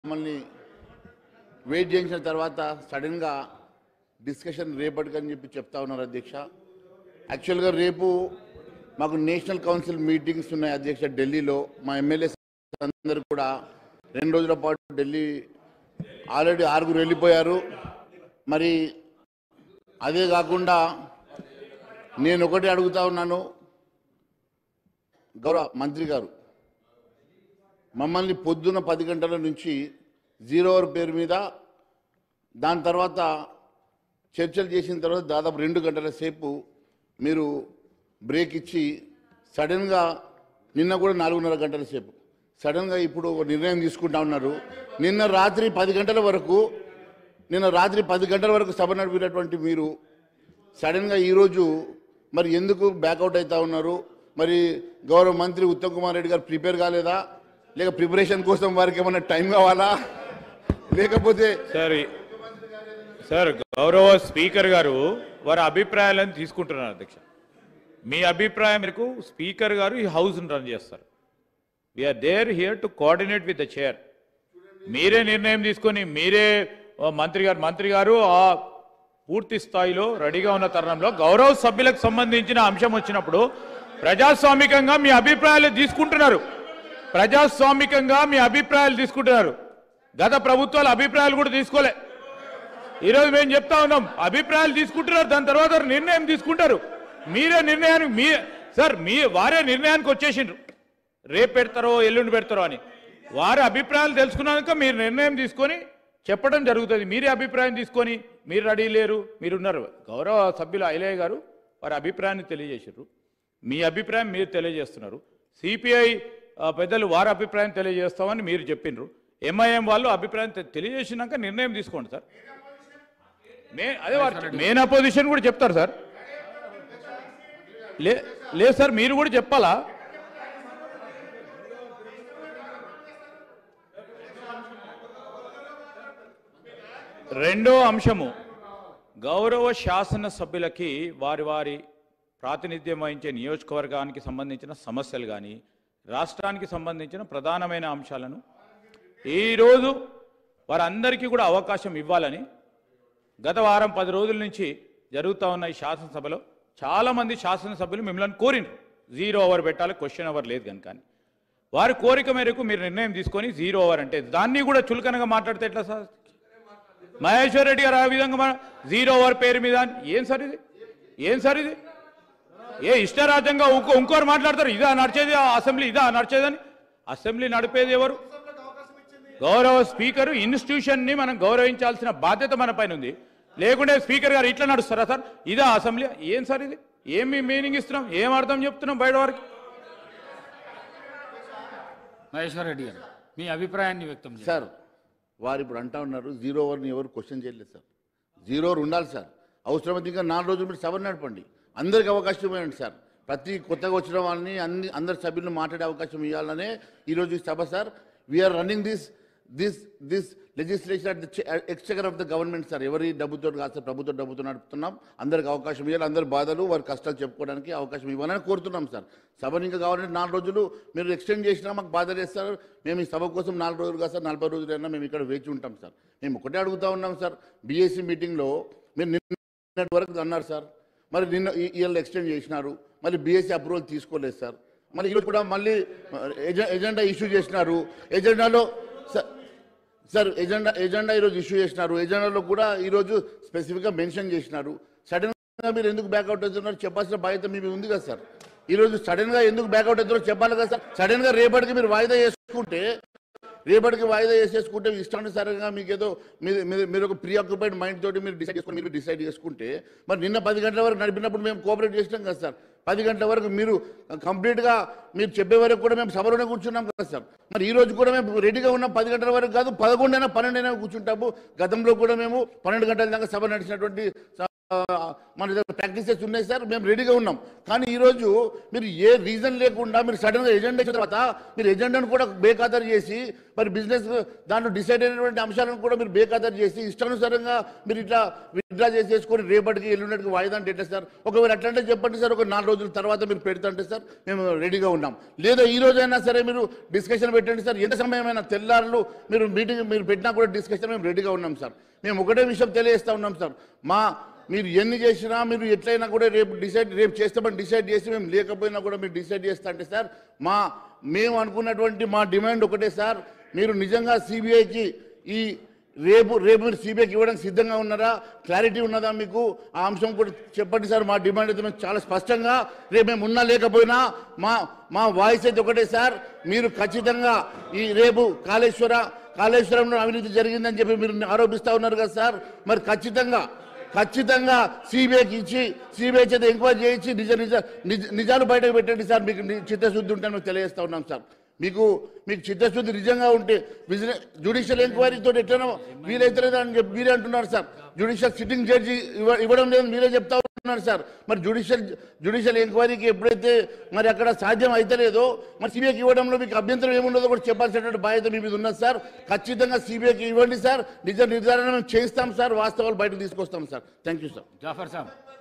మమ్మల్ని వెయిట్ చేయించిన తర్వాత సడన్గా డిస్కషన్ రేపటికని చెప్పి చెప్తా ఉన్నారు అధ్యక్ష యాక్చువల్గా రేపు మాకు నేషనల్ కౌన్సిల్ మీటింగ్స్ ఉన్నాయి అధ్యక్ష ఢిల్లీలో మా ఎమ్మెల్యేస్ అందరూ కూడా రెండు రోజుల పాటు ఢిల్లీ ఆల్రెడీ ఆరుగురు వెళ్ళిపోయారు మరి అదే కాకుండా నేను ఒకటి అడుగుతా ఉన్నాను గౌరవ మంత్రి గారు మమ్మల్ని పొద్దున పది గంటల నుంచి జీరో అవర్ పేరు మీద దాని తర్వాత చర్చలు చేసిన తర్వాత దాదాపు రెండు గంటల సేపు మీరు బ్రేక్ ఇచ్చి సడన్గా నిన్న కూడా నాలుగున్నర గంటల సేపు సడన్గా ఇప్పుడు ఒక నిర్ణయం తీసుకుంటా ఉన్నారు నిన్న రాత్రి పది గంటల వరకు నిన్న రాత్రి పది గంటల వరకు సభ నడిపినటువంటి మీరు సడన్గా ఈరోజు మరి ఎందుకు బ్యాకౌట్ అవుతా ఉన్నారు మరి గౌరవ మంత్రి ఉత్తమ్ కుమార్ రెడ్డి గారు ప్రిపేర్ కాలేదా లేక ప్రిపరేషన్ కోసం వారికి ఏమైనా టైం కావాలా లేకపోతే సార్ ఈ- సార్ గౌరవ స్పీకర్ గారు వారి అభిప్రాయాలను తీసుకుంటున్నారు అధ్యక్ష మీ అభిప్రాయం మేరకు స్పీకర్ గారు ఈ హౌస్ రన్ చేస్తారు we are there here to coordinate with the chair మీరే నిర్ణయం తీసుకొని మీరే ఓ మంత్రి గారు మంత్రి గారు ఆ పూర్తి స్థాయిలో రెడీగా ఉన్న తరుణంలో గౌరవ సభ్యులకు సంబంధించిన అంశం వచ్చినప్పుడు ప్రజాస్వామికంగా మీ అభిప్రాయాలు తీసుకుంటున్నారు ప్రజాస్వామికంగా మీ అభిప్రాయాలు తీసుకుంటున్నారు గత ప్రభుత్వాల అభిప్రాయాలు కూడా తీసుకోలే ఈరోజు మేము చెప్తా ఉన్నాం అభిప్రాయాలు తీసుకుంటున్నారు దాని తర్వాత నిర్ణయం తీసుకుంటారు మీరే నిర్ణయానికి మీ సార్ మీ వారే నిర్ణయానికి వచ్చేసిండ్రు రేపు పెడతారో ఎల్లుండి పెడతారో అని వారి అభిప్రాయాలు తెలుసుకున్నాక మీరు నిర్ణయం తీసుకొని చెప్పడం జరుగుతుంది మీరే అభిప్రాయం తీసుకొని మీరు రెడీ లేరు మీరున్నారు గౌరవ సభ్యులు ఐలయ్య గారు వారి అభిప్రాయాన్ని తెలియజేసారు మీ అభిప్రాయం మీరు తెలియజేస్తున్నారు సిపిఐ పెద్దలు వారి అభిప్రాయం తెలియజేస్తామని మీరు చెప్పిండ్రు ఎంఐఎం వాళ్ళు అభిప్రాయం తె- తెలియజేసినాక నిర్ణయం తీసుకోండి సార్ మే అదే వారు మెయిన్ అపోజిషన్ కూడా చెప్తారు సార్ లే లేదు సార్ మీరు కూడా చెప్పాలా రెండో అంశము గౌరవ శాసన సభ్యులకి వారి వారి ప్రాతినిధ్యం వహించే నియోజకవర్గానికి సంబంధించిన సమస్యలు కానీ రాష్ట్రానికి సంబంధించిన ప్రధానమైన అంశాలను ఈరోజు వారందరికీ కూడా అవకాశం ఇవ్వాలని గత వారం పది రోజుల నుంచి జరుగుతూ ఉన్న ఈ శాసనసభలో చాలామంది శాసనసభ్యులు మిమ్మల్ని కోరిండ్రు జీరో ఓవర్ పెట్టాలి క్వశ్చన్ ఓవర్ లేదు కనుక అని వారి కోరిక మేరకు మీరు నిర్ణయం తీసుకొని జీరో ఓవర్ అంటే దాన్ని కూడా చులకనగా మాట్లాడితే ఎట్లా సార్ మహేశ్వర్ రెడ్డి గారు ఆ విధంగా మా- జీరో ఓవర్ పేరు మీద అని. ఏం సార్ ఇది ఏం సార్ ఇది ఏ ఇష్టరాజ్యంగా ఇంకో ఇంకోరు మాట్లాడతారు ఇదా నడిచేది ఆ అసెంబ్లీ ఇదా నడిచేదని అసెంబ్లీ నడిపేది ఎవరు గౌరవ స్పీకర్ ఇన్స్టిట్యూషన్ ని మనం గౌరవించాల్సిన బాధ్యత మన పైన ఉంది లేకుంటే స్పీకర్ గారు ఇట్లా నడుస్తారా సార్ ఇదా అసెంబ్లీ ఏం సార్ ఇది ఏమి మీనింగ్ ఇస్తున్నాం ఏం అర్థం చెప్తున్నాం బయట వారికి మహేశ్వర్ రెడ్డి గారు మీ అభిప్రాయాన్ని వ్యక్తం చేయండి సార్ వారు ఇప్పుడు అంటా ఉన్నారు జీరో ఓవర్ని ఎవరు క్వశ్చన్ చేయలేదు సార్ జీరో ఓవర్ ఉండాలి సార్ అవసరమైతే ఇంకా నాలుగు రోజులు మీరు సభ నడపండి అందరికి అవకాశం ఇవ్వండి సార్ ప్రతి కొత్తగా వచ్చిన వాళ్ళని అన్ని అందరి సభ్యులను మాట్లాడే అవకాశం ఇవ్వాలనే ఈరోజు ఈ సభ sir we are running this this this legislation at the exchequer of the government sir ఎవరి డబ్బుతో కాదు సార్ ప్రభుత్వ డబ్బుతో నడుపుతున్నాం అందరికి అవకాశం ఇవ్వాలి అందరి బాధలు వారి కష్టాలు చెప్పుకోవడానికి అవకాశం ఇవ్వాలని కోరుతున్నాం సార్ సభని ఇంకా కావాలంటే నాలుగు రోజులు మీరు ఎక్స్టెండ్ చేసినా మాకు బాధ లేదు సార్ మేము ఈ సభ కోసం నాలుగు రోజులు కాదు సార్ నలభై రోజులైనా మేము ఇక్కడ వేచి ఉంటాం సార్ మేము ఒకటే అడుగుతా ఉన్నాం సార్ బీఎస్సీ మీటింగ్లో మీరు నిన్నటి వరకు అన్నారు సార్ మరి నిన్న ఈ- ఇవాళ ఎక్స్టెండ్ చేసినారు మళ్ళీ బీఎస్సీ అప్రూవల్ తీసుకోలేదు సార్ మళ్ళీ ఈరోజు కూడా మళ్ళీ ఎజె- ఎజెండా ఇష్యూ చేసినారు ఎజెండాలో సార్ సార్ ఎజెండా ఎజెండా ఈరోజు ఇష్యూ చేసినారు ఎజెండాలో కూడా ఈరోజు స్పెసిఫిక్గా మెన్షన్ చేసినారు సడన్గా మీరు ఎందుకు బ్యాక్అవుట్ అవుతున్నారు చెప్పాల్సిన బాధ్యత మీ మీద ఉంది కదా సార్ ఈరోజు సడన్గా ఎందుకు బ్యాక్అవుట్ అవుతారో చెప్పాలి కదా సార్ సడన్గా రేపటికి మీరు వాయిదా చేసుకుంటే రేపటికి వాయిదా చేసేసుకుంటే ఇష్టానుసారంగా మీకు ఏదో మీరు మీరు- మీరు ఒక ప్రీ ఆక్యుపైడ్ మైండ్ తోటి మీరు డిసైడ్ చేసుకుని మీరు డిసైడ్ చేసుకుంటే మరి నిన్న పది గంటల వరకు నడిపినప్పుడు మేము కోఆపరేట్ చేసినాం కదా సార్ పది గంటల వరకు మీరు కంప్లీట్గా మీరు చెప్పే వరకు కూడా మేము సభలోనే కూర్చున్నాం కదా సార్ మరి ఈ రోజు కూడా మేము రెడీగా ఉన్నాం పది గంటల వరకు కాదు పదకొండైనా పన్నెండైనా కూర్చుంటాము గతంలో కూడా మేము పన్నెండు గంటల దాకా సభ నడిచినటువంటి స- మన దగ్గర ప్రాక్టీసెస్ ఉన్నాయి సార్ మేము రెడీగా ఉన్నాం కానీ ఈరోజు మీరు ఏ రీజన్ లేకుండా మీరు సడన్గా ఎజెండా ఇచ్చిన తర్వాత మీరు ఎజెండాను కూడా బేఖాతరు చేసి మరి బిజినెస్ దాంట్లో డిసైడ్ అయినటువంటి అంశాలను కూడా మీరు బేఖాతరు చేసి ఇష్టానుసారంగా మీరు ఇట్లా విత్డ్రా చేసేసుకొని రేపటికి ఎల్లుండికి వాయిదా అంటే ఎట్లా సార్ ఒకవేళ అట్లంటే చెప్పండి సార్ ఒక నాలుగు రోజుల తర్వాత మీరు పెడతంటే సార్ మేము రెడీగా ఉన్నాం లేదా ఈ రోజైనా సరే మీరు డిస్కషన్ పెట్టండి సార్ ఎంత సమయమైనా తెల్లారులు మీరు మీటింగ్ మీరు పెట్టినా కూడా డిస్కషన్ మేము రెడీగా ఉన్నాం సార్ మేము ఒకటే విషయం తెలియజేస్తా ఉన్నాం సార్ మా మీరు ఎన్ని చేసినా మీరు ఎట్లయినా కూడా రేపు డిసైడ్ రేపు చేస్తామని డిసైడ్ చేసి మేము లేకపోయినా కూడా మీరు డిసైడ్ చేస్తా అంటే సార్ మా మేము అనుకున్నటువంటి మా డిమాండ్ ఒకటే సార్ మీరు నిజంగా సిబిఐకి ఈ రేపు రేపు మీరు సిబిఐకి ఇవ్వడానికి సిద్ధంగా ఉన్నారా క్లారిటీ ఉన్నదా మీకు ఆ అంశం కూడా చెప్పండి సార్ మా డిమాండ్ అయితే మేము చాలా స్పష్టంగా రేపు మేము ఉన్నా లేకపోయినా మా మా వాయిస్ అయితే ఒకటే సార్ మీరు ఖచ్చితంగా ఈ రేపు కాళేశ్వర కాళేశ్వరంలో అవినీతి జరిగిందని చెప్పి మీరు ఆరోపిస్తా ఉన్నారు కదా సార్ మరి ఖచ్చితంగా ఖచ్చితంగా సిబిఐకి ఇచ్చి సిబిఐ చేత ఎంక్వైరీ చేయించి నిజ నిజ నిజ- నిజాలు బయటకు పెట్టండి సార్ మీకు ని- చిత్తశుద్ధి ఉంటే మేము తెలియజేస్తా ఉన్నాం సార్ మీకు మీకు చిత్తశుద్ధి నిజంగా ఉంటే బిజినెస్ జ్యుడిషియల్ ఎంక్వైరీతో ఎట్లనో వీలైతే అని చెప్పి మీరే అంటున్నారు సార్ జ్యుడిషియల్ సిట్టింగ్ జడ్జి ఇవ్వ- ఇవ్వడం లేదని మీరే చెప్తా ఉన్నారు సార్ మరి జ్యుడిషియల్ జ్యుడిషియల్ ఎంక్వైరీకి ఎప్పుడైతే మరి అక్కడ సాధ్యం అయితలేదో మరి సిబిఐకి ఇవ్వడంలో మీకు అభ్యంతరం ఏముండదో కూడా చెప్పాల్సినటువంటి బాధ్యత మీ మీద ఉన్నది సార్ ఖచ్చితంగా సిబిఐకి ఇవ్వండి సార్ నిజ నిర్ధారణ మేము చేస్తాం సార్ వాస్తవాలు బయటకు తీసుకొస్తాం sir thank you sir Jafar Saab